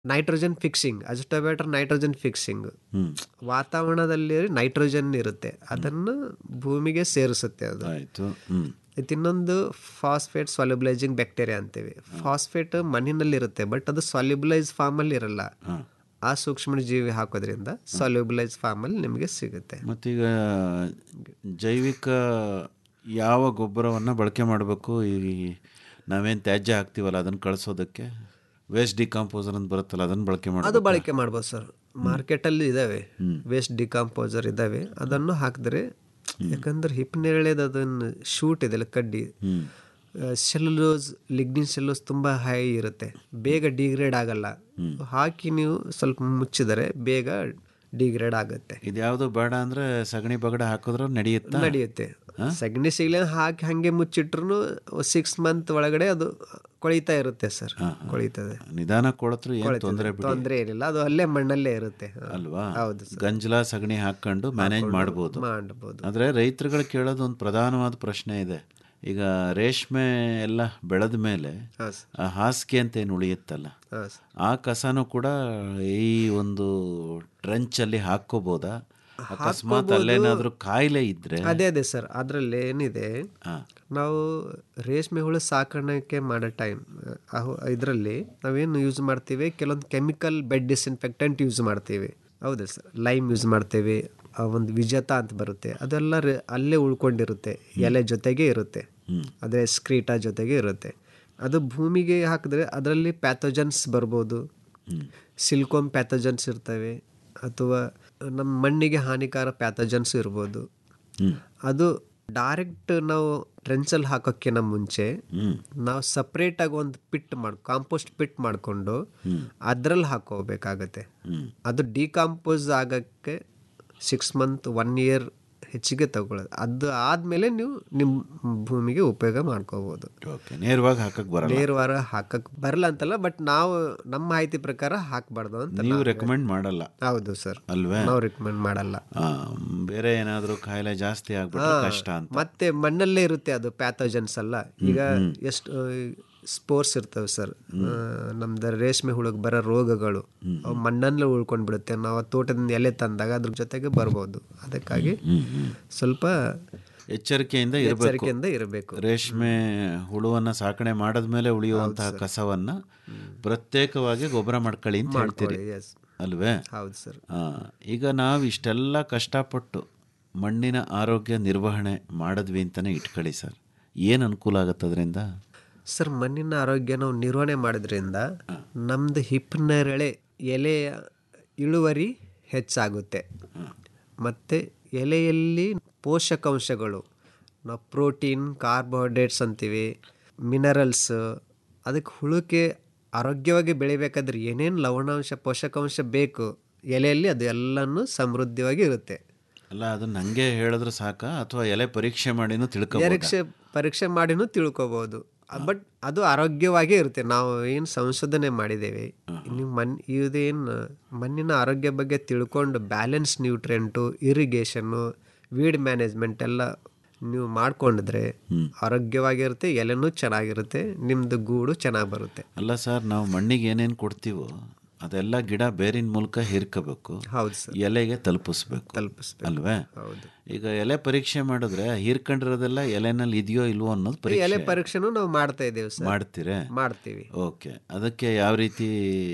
Nitrogen fixing azotobacter nitrogen fixing hmm ವಾತಾವರಣದಲ್ಲಿ nitrogen ಇರುತ್ತೆ ಅದನ್ನು ಭೂಮಿಗೆ ಸೇರಿಸುತ್ತೆ ಅದು ಆಯ್ತು ಹ್ಮ್ ಇದು ಇನ್ನೊಂದು ಫಾಸ್ಫೇಟ್ ಸಾಲ್ಯುಬಲೈಸಿಂಗ್ ಬ್ಯಾಕ್ಟೀರಿಯಾ ಅಂತೀವಿ ಫಾಸ್ಫೇಟ್ ಮಣ್ಣಿನಲ್ಲಿ ಇರುತ್ತೆ ಬಟ್ ಅದು ಸಾಲ್ಯುಬಲೈಸ್ ಫಾರ್ಮಲ್ಲಿ ಇರಲ್ಲ ಆ ಸೂಕ್ಷ್ಮ ಜೀವಿ ಹಾಕೋದ್ರಿಂದ ಸಾಲ್ಯುಬಲೈಸ್ ಫಾರ್ಮಲ್ಲಿ ನಿಮಗೆ ಸಿಗುತ್ತೆ ಮತ್ತೀಗ ಜೈವಿಕ ಯಾವ ಗೊಬ್ಬರವನ್ನು ಬಳಕೆ ಮಾಡಬೇಕು ಈ ನಾವೇನು ತ್ಯಾಜ್ಯ ಹಾಕ್ತೀವಲ್ಲ ಅದನ್ನು ಕಳಿಸೋದಕ್ಕೆ ವೇಸ್ಟ್ ಡಿಕಾಂಪೋಸರ್ ಅಂತ ಬರುತ್ತಲ್ಲ ಅದನ್ನು ಬಳಕೆ ಅದು ಮಾಡಬೇಕು ಬಳಕೆ ಮಾಡ್ಬೋದು ಸರ್ ಮಾರ್ಕೆಟಲ್ಲಿ ಇದಾವೆ ವೇಸ್ಟ್ ಡಿಕಾಂಪೋಸರ್ ಇದಾವೆ ಅದನ್ನು ಹಾಕಿದ್ರೆ ಯಾಕಂದ್ರೆ ಹಿಪ್ನೇಳೆದ ಅದನ್ನು ಶೂಟ್ ಇದೆಲ್ಲ ಕಡ್ಡಿ ಸೆಲ್ಯುಲೋಸ್ ಲಿಗ್ನಿನ್ ಸೆಲ್ಯುಲೋಸ್ ತುಂಬ ಹೈ ಇರುತ್ತೆ ಬೇಗ ಡಿಗ್ರೇಡ್ ಆಗಲ್ಲ ಹಾಕಿ ನೀವು ಸ್ವಲ್ಪ ಮುಚ್ಚಿದರೆ ಬೇಗ ಡಿಗ್ರೇಡ್ ಆಗುತ್ತೆ ಇದ್ಯಾವುದು ಬೇಡ ಅಂದರೆ ಸಗಣಿ ಬಗಡ ಹಾಕಿದ್ರೆ ನಡೆಯುತ್ತಾ ನಡೆಯುತ್ತೆ ಸಗಣಿ ಸಿಗ್ಲಿ ಹಾಕಿ ಹಂಗೆ ಮುಚ್ಚಿಟ್ರು ಸಿಕ್ಸ್ ಮಂತ್ ಒಳಗಡೆ ಅದು ಕೊಳಿತಾ ಇರುತ್ತೆ ಸರ್ ಕೊಳಿತದೆ ನಿಧಾನ ಕೊಳತ್ರು ಏನು ತೊಂದರೆ ಬಿಡಿ ತೊಂದರೆ ಏನಿಲ್ಲ ಅದು ಅಲ್ಲೇ ಮಣ್ಣಲ್ಲೇ ಇರುತ್ತೆ ಅಲ್ವಾ ಹೌದು ಸರ್ ಗಂಜಲ ಸಗಣಿ ಹಾಕೊಂಡು ಮ್ಯಾನೇಜ್ ಮಾಡ್ಬೋದು ಮಾಡಬಹುದು ಆದರೆ ರೈತರುಗಳು ಕೇಳೋದು ಒಂದು ಪ್ರಧಾನವಾದ ಪ್ರಶ್ನೆ ಇದೆ ಈಗ ರೇಷ್ಮೆ ಎಲ್ಲ ಬೆಳೆದ ಮೇಲೆ ಹಾಂ ಸರ್ ಆ ಹಾಸಿಗೆ ಅಂತ ಏನು ಉಳಿಯುತ್ತಲ್ಲ ಹಾಂ ಸರ್ ಆ ಕಸನೂ ಕೂಡ ಈ ಒಂದು ಟ್ರಂಚಲ್ಲಿ ಹಾಕ್ಕೋಬೋದಾ ಅಕಸ್ಮಾತ್ ಅಲ್ಲೇನಾದ್ರೂ ಕಾಯಿಲೆ ಇದ್ರೆ ಅದೇ ಅದೇ ಸರ್ ಅದರಲ್ಲಿ ಏನಿದೆ ಹಾ. ನಾವು ರೇಷ್ಮೆ ಹುಳು ಸಾಕಾಣಿಕೆ ಮಾಡೋ ಟೈಮ್ ಇದರಲ್ಲಿ ನಾವೇನು ಯೂಸ್ ಮಾಡ್ತೀವಿ ಕೆಲವೊಂದು ಕೆಮಿಕಲ್ ಬೆಡ್ ಡಿಸ್ಇನ್ಫೆಕ್ಟೆಂಟ್ ಯೂಸ್ ಮಾಡ್ತೀವಿ ಹೌದಾ ಸರ್ ಲೈಮ್ ಯೂಸ್ ಮಾಡ್ತೀವಿ ಆ ಒಂದು ವಿಜೇತ ಅಂತ ಬರುತ್ತೆ ಅದೆಲ್ಲ ರೇ- ಅಲ್ಲೇ ಉಳ್ಕೊಂಡಿರುತ್ತೆ ಎಲೆ ಜೊತೆಗೆ ಇರುತ್ತೆ ಅದೇ ಸ್ಕ್ರೀಟ ಜೊತೆಗೆ ಇರುತ್ತೆ ಅದು ಭೂಮಿಗೆ ಹಾಕಿದ್ರೆ ಅದರಲ್ಲಿ ಪ್ಯಾಥೋಜನ್ಸ್ ಬರ್ಬೋದು ಸಿಲ್ಕೋಮ್ ಪ್ಯಾಥೋಜನ್ಸ್ ಇರ್ತವೆ ಅಥವಾ ನಮ್ಮ ಮಣ್ಣಿಗೆ ಹಾನಿಕಾರ ಪ್ಯಾಥೋಜನ್ಸ್ ಇರ್ಬೋದು ಅದು ಡೈರೆಕ್ಟ್ ನಾವು ಟ್ರೆಂಚಲ್ಲಿ ಹಾಕೋಕ್ಕಿಂತ ಮುಂಚೆ ನಾವು ಸಪ್ರೇಟಾಗಿ ಒಂದು ಪಿಟ್ ಮಾಡಿ ಕಾಂಪೋಸ್ಟ್ ಪಿಟ್ ಮಾಡಿಕೊಂಡು ಅದ್ರಲ್ಲಿ ಹಾಕೋಬೇಕಾಗತ್ತೆ ಅದು ಡಿಕಾಂಪೋಸ್ ಆಗಕ್ಕೆ ಸಿಕ್ಸ್ ಮಂತ್ ಒನ್ ಇಯರ್ ಹೆಚ್ಚಿಗೆ ತಗೊಳ್ಳೋದು ಅದು ಆದಮೇಲೆ ನೀವು ನಿಮ್ಮ ಭೂಮಿಗೆ ಉಪಯೋಗ ಮಾಡ್ಕೋಬೋದು ಓಕೆ ನೇರವಾಗಿ ಹಾಕಕ್ಕೆ ಬರಲ್ಲ ನೇರವಾರ ಹಾಕಕ್ ಬರಲ್ಲ ಅಂತಲ್ಲ ಬಟ್ ನಾವು ನಮ್ಮ ಮಾಹಿತಿ ಪ್ರಕಾರ ಹಾಕಬಾರ್ದು ಅಂತ ನೀವು ರೆಕಮೆಂಡ್ ಮಾಡಲ್ಲ ಹೌದು ಸರ್ ಅಲ್ವೇ ನಾವು ರಿಕಮೆಂಡ್ ಮಾಡಲ್ಲ ಆ, ಬೇರೆ ಏನಾದರೂ ಕಾಯಿಲೆ ಜಾಸ್ತಿ ಆಗ್ಬಿಟ್ರೆ ಕಷ್ಟ ಅಂತ ಮತ್ತೆ ಮಣ್ಣಲ್ಲೇ ಇರುತ್ತೆ ಅದು ಪ್ಯಾಥೋಜನ್ಸ್ ಅಲ್ಲ ಈಗ ಎಷ್ಟು ಸ್ಪೋರ್ಸ್ ಇರ್ತವೆ ಸರ್ ನಮ್ದು ರೇಷ್ಮೆ ಹುಳಗ್ ಬರೋ ರೋಗಗಳು ಅವು ಮಣ್ಣಲ್ಲೇ ಉಳ್ಕೊಂಡು ಬಿಡುತ್ತೆ ನಾವು ಆ ತೋಟದಿಂದ ಎಲೆ ತಂದಾಗ ಅದ್ರ ಜೊತೆಗೆ ಬರ್ಬೋದು ಅದಕ್ಕಾಗಿ ಸ್ವಲ್ಪ ಎಚ್ಚರಿಕೆಯಿಂದ ಇರಬೇಕು ಎಚ್ಚರಿಕೆಯಿಂದ ಇರಬೇಕು ರೇಷ್ಮೆ ಹುಳುವನ್ನ ಸಾಕಣೆ ಮಾಡಿದ್ಮೇಲೆ ಉಳಿಯುವಂತಹ ಕಸವನ್ನ ಪ್ರತ್ಯೇಕವಾಗಿ ಗೊಬ್ಬರ ಮಾಡ್ಕೊಳ್ಳಿ ಅಂತ ಹೇಳ್ತೀರಿ ಎಸ್ ಅಲ್ವೇ ಹೌದು ಸರ್ ಆ, ಈಗ ನಾವು ಇಷ್ಟೆಲ್ಲ ಕಷ್ಟಪಟ್ಟು ಮಣ್ಣಿನ ಆರೋಗ್ಯ ನಿರ್ವಹಣೆ ಮಾಡಿದ್ವಿ ಅಂತಲೇ ಇಟ್ಕೊಳ್ಳಿ ಸರ್ ಏನು ಅನುಕೂಲ ಆಗುತ್ತೆ ಅದರಿಂದ ಸರ್ ಮಣ್ಣಿನ ಆರೋಗ್ಯ ನಾವು ನಿರ್ವಹಣೆ ಮಾಡೋದ್ರಿಂದ ನಮ್ದು ಹಿಪ್ನೆರಳೆ ಎಲೆಯ ಇಳುವರಿ ಹೆಚ್ಚಾಗುತ್ತೆ ಮತ್ತು ಎಲೆಯಲ್ಲಿ ಪೋಷಕಾಂಶಗಳು ನಾವು ಪ್ರೋಟೀನ್ ಕಾರ್ಬೋಹೈಡ್ರೇಟ್ಸ್ ಅಂತೀವಿ ಮಿನರಲ್ಸ್ ಅದಕ್ಕೆ ಹುಳುಕೆ ಆರೋಗ್ಯವಾಗಿ ಬೆಳಿಬೇಕಾದ್ರೆ ಏನೇನು ಲವಣಾಂಶ ಪೋಷಕಾಂಶ ಬೇಕು ಎಲೆಯಲ್ಲಿ ಅದು ಎಲ್ಲನೂ ಸಮೃದ್ಧವಾಗಿ ಇರುತ್ತೆ ಅಲ್ಲ ಅದನ್ನ ಹಂಗೆ ಹೇಳಿದ್ರೆ ಸಾಕ ಅಥವಾ ಎಲೆ ಪರೀಕ್ಷೆ ಮಾಡಿನೂ ತಿಳ್ಕೊ ಪರೀಕ್ಷೆ ಪರೀಕ್ಷೆ ಮಾಡಿನೂ ತಿಳ್ಕೊಬೋದು ಬಟ್ ಅದು ಆರೋಗ್ಯವಾಗೇ ಇರುತ್ತೆ ನಾವು ಏನು ಸಂಶೋಧನೆ ಮಾಡಿದ್ದೇವೆ ನೀವು ಮಣ್ ಇದೇನು ಮಣ್ಣಿನ ಆರೋಗ್ಯ ಬಗ್ಗೆ ತಿಳ್ಕೊಂಡು balance nutrient irrigation weed management ಎಲ್ಲ ನೀವು ಮಾಡ್ಕೊಂಡಿದ್ರೆ ಆರೋಗ್ಯವಾಗಿರುತ್ತೆ ಎಲೆನೂ ಚೆನ್ನಾಗಿರುತ್ತೆ ನಿಮ್ಮದು ಗೂಡು ಚೆನ್ನಾಗಿ ಬರುತ್ತೆ ಅಲ್ಲ ಸರ್ ನಾವು ಮಣ್ಣಿಗೆ ಏನೇನು ಕೊಡ್ತೀವೋ ಅದೆಲ್ಲ ಗಿಡ ಬೇರಿನ ಮೂಲಕ ಹೀರ್ಕೋಬೇಕು ಹೌದು ಸರ್ ಎಲೆಗೆ ತಲುಪಿಸ್ಬೇಕು ತಲುಪಿಸ್ಬೇಕು ಅಲ್ವೇ ಹೌದು ಈಗ ಎಲೆ ಪರೀಕ್ಷೆ ಮಾಡಿದ್ರೆ ಹೀರ್ಕೊಂಡಿರೋದೆಲ್ಲ ಎಲೆನಲ್ಲಿ ಇದೆಯೋ ಇಲ್ವೋ ಅನ್ನೋದು ಈ ಪರೀಕ್ಷೆ ಎಲೆ ಪರೀಕ್ಷೆನೂ ನಾವು ಮಾಡ್ತಾ ಇದ್ದೇವೆ ಸರ್ ಮಾಡ್ತೀರಾ ಮಾಡ್ತೀವಿ ಓಕೆ ಅದಕ್ಕೆ ಯಾವ ರೀತಿ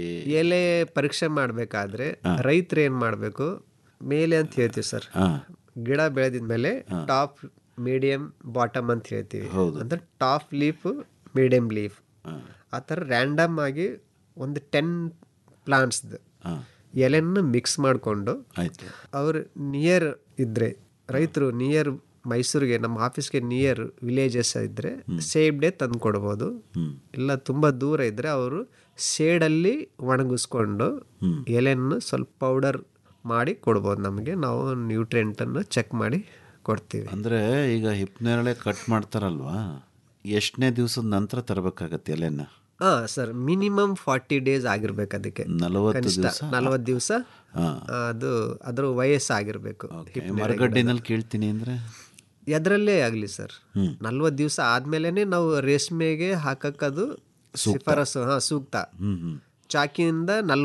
ಎಲೆ ಪರೀಕ್ಷೆ ಮಾಡಬೇಕಾದ್ರೆ ರೈತರು ಏನು ಮಾಡಬೇಕು ಮೇಲೆ ಅಂತ ಹೇಳ್ತೀವಿ ಸರ್ ಹಾಂ ಗಿಡ ಬೆಳೆದಿದ್ಮೇಲೆ ಟಾಪ್ ಮೀಡಿಯಂ ಬಾಟಮ್ ಅಂತ ಹೇಳ್ತೀವಿ ಅಂದ್ರೆ ಟಾಪ್ ಲೀಫ್ ಮೀಡಿಯಂ ಲೀಫ್ ಆ ಥರ ರ್ಯಾಂಡಮ್ ಆಗಿ ಒಂದು ಟೆನ್ ಪ್ಲಾಂಟ್ಸ್ದು ಹಾಂ ಎಲೆಯನ್ನು ಮಿಕ್ಸ್ ಮಾಡಿಕೊಂಡು ಆಯಿತು ಅವ್ರು ನಿಯರ್ ಇದ್ದರೆ ರೈತರು ನಿಯರ್ ಮೈಸೂರಿಗೆ ನಮ್ಮ ಆಫೀಸ್ಗೆ ನಿಯರ್ ವಿಲೇಜಸ್ ಇದ್ದರೆ ಸೇಮ್ ಡೇ ತಂದು ಕೊಡ್ಬೋದು ಇಲ್ಲ ತುಂಬ ದೂರ ಇದ್ದರೆ ಅವರು ಶೇಡಲ್ಲಿ ಒಣಗಿಸ್ಕೊಂಡು ಎಲೆಯನ್ನು ಸ್ವಲ್ಪ ಪೌಡರ್ ಮಾಡಿ ಕೊಡ್ಬೋದು ನಮಗೆ ನಾವು ನ್ಯೂಟ್ರಿಯೆಂಟನ್ನು ಚೆಕ್ ಮಾಡಿ ಕೊಡ್ತೀವಿ ಅಂದರೆ ಈಗ ಹಿಪ್ನೇರಳೆ ಕಟ್ ಮಾಡ್ತಾರಲ್ವಾ ಎಷ್ಟನೇ ದಿವಸದ ನಂತರ ತರಬೇಕಾಗತ್ತೆ ಎಲೆನ ಹಾಂ ಸರ್ ಮಿನಿಮಮ್ ಫಾರ್ಟಿ ಡೇಸ್ ಆಗಿರ್ಬೇಕು ಅದಕ್ಕೆ ನಲವತ್ತು ಕನಿಷ್ಠ ದಿವಸ ನಲವತ್ತು ದಿವಸ ಹಾಂ ಅದು ಅದ್ರ ವಯಸ್ಸಾಗಿರ್ಬೇಕು ಮರಗಡ್ಡಿನಲ್ಲಿ ಕೇಳ್ತೀನಿ ಅಂದರೆ ಎದರಲ್ಲೇ ಆಗಲಿ ಸರ್ ನಲ್ವತ್ತು ದಿವಸ ಆದ್ಮೇಲೆ ನಾವು ರೇಷ್ಮೆಗೆ ಹಾಕಕ್ಕದು ಶಿಫಾರಸು ಹಾಂ ಸೂಕ್ತ ಹ್ಞೂ ಹ್ಞೂ ಚಾಕಿಯಿಂದ ನಲ್ವತ್ತು